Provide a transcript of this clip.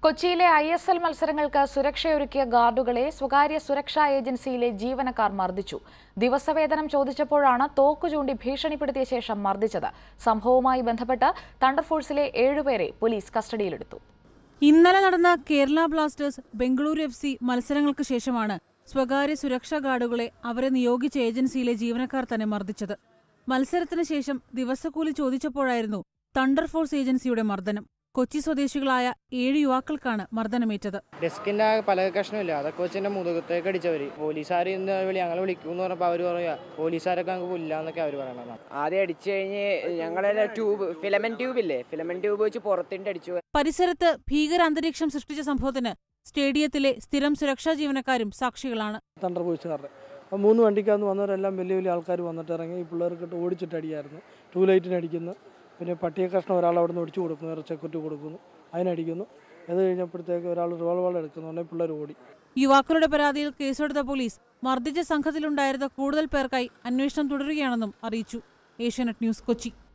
കൊച്ചിയിലെ I S L മത്സരങ്ങൾക്ക് സുരക്ഷയൊരുക്കിയ ഗാർഡുകളെ സ്വകാര്യ സുരക്ഷാ ഏജൻസിയിലെ ജീവനക്കാർ മർദ്ദിച്ചു ദിവസവേതനം ചോദിച്ചപ്പോഴാണ് തോക്കു ചൂണ്ടി ഭീഷണിപ്പെടുത്തിയ ശേഷം മർദ്ദിച്ചത് സംഭവവുമായി ബന്ധപ്പെട്ട് തണ്ടർഫോഴ്സിലെ ഏഴുപേരെ പോലീസ് കസ്റ്റഡിയിലെടുത്തു ഇന്നലെ നടന്ന Kerala Blasters Bengaluru F C മത്സരങ്ങൾക്ക് ശേഷമാണ് സ്വകാര്യ സുരക്ഷാ ഗാർഡുകളെ അവരെ നിയോഗിച്ച ഏജൻസിയിലെ ജീവനക്കാർ തന്നെ മർദ്ദിച്ചത് മത്സരത്തിന് ശേഷം ദിവസക്കൂലി ചോദിച്ചപ്പോഴായിരുന്നു തണ്ടർ ഫോഴ്സ് ഏജൻസിയുടെ മർദ്ദനം കൊച്ചി സ്വദേശികളായ ഏഴ് യുവാക്കൾക്കാണ് മർദ്ദനമേറ്റത് ഡെസ്കിന്റെ ആ പല കഷ്ണമില്ല അതൊക്കെ വെച്ച് എന്റെ മുതുകത്തേക്ക് അടിച്ചവര് പോലീസുകാർ ഇന്ന് വിളി ഞങ്ങൾ വിളിക്കൂന്ന് പറഞ്ഞപ്പോൾ അവർ പറയാ പോലീസുകാരൊക്കെ ഞങ്ങൾക്ക് പുല്ലാന്നൊക്കെ അവർ പറയണത് ആദ്യം അടിച്ചു കഴിഞ്ഞ് ഞങ്ങളെ ട്യൂബ് ഫിലമെന്റ് ട്യൂബ് ഇല്ലേ ഫിലമെന്റ് ട്യൂബ് വെച്ച് പുറത്തിട്ട് അടിച്ചു പരിസരത്ത് ഭീകര അന്തരീക്ഷം സൃഷ്ടിച്ച സംഭവത്തിന് സ്റ്റേഡിയത്തിലെ സ്ഥിരം സുരക്ഷാ ജീവനക്കാരും സാക്ഷികളാണ് തണ്ടർ പോലീസുകാരുടെ അപ്പോൾ മൂന്ന് വണ്ടിക്കകത്ത് വന്നവരെല്ലാം വലിയ വലിയ ആൾക്കാർ വന്നിട്ട് ഇറങ്ങി ഈ പിള്ളേർക്കിട്ട് ഓടിച്ചിട്ട് അടിയായിരുന്നു ടൂ ലൈറ്റിന് അടിക്കുന്നു പിന്നെ പട്ടിയ കഷ്ണം ഒരാൾ അവിടെ നിന്ന് ഒടിച്ചു കൊടുക്കുന്നു വേറെ സെക്യൂരിറ്റി കൊടുക്കുന്നു അതിനടിക്കുന്നു അത് കഴിഞ്ഞപ്പോഴത്തേക്ക് ഒരാൾ റിവോൾവർ എടുക്കുന്നുണ്ടെങ്കിൽ പിള്ളേർ ഓടി യുവാക്കളുടെ പരാതിയിൽ കേസെടുത്ത പോലീസ് മർദ്ദിച്ച സംഘത്തിലുണ്ടായിരുന്ന കൂടുതൽ പേർക്കായി അന്വേഷണം തുടരുകയാണെന്നും അറിയിച്ചു ഏഷ്യാനെറ്റ് ന്യൂസ് കൊച്ചി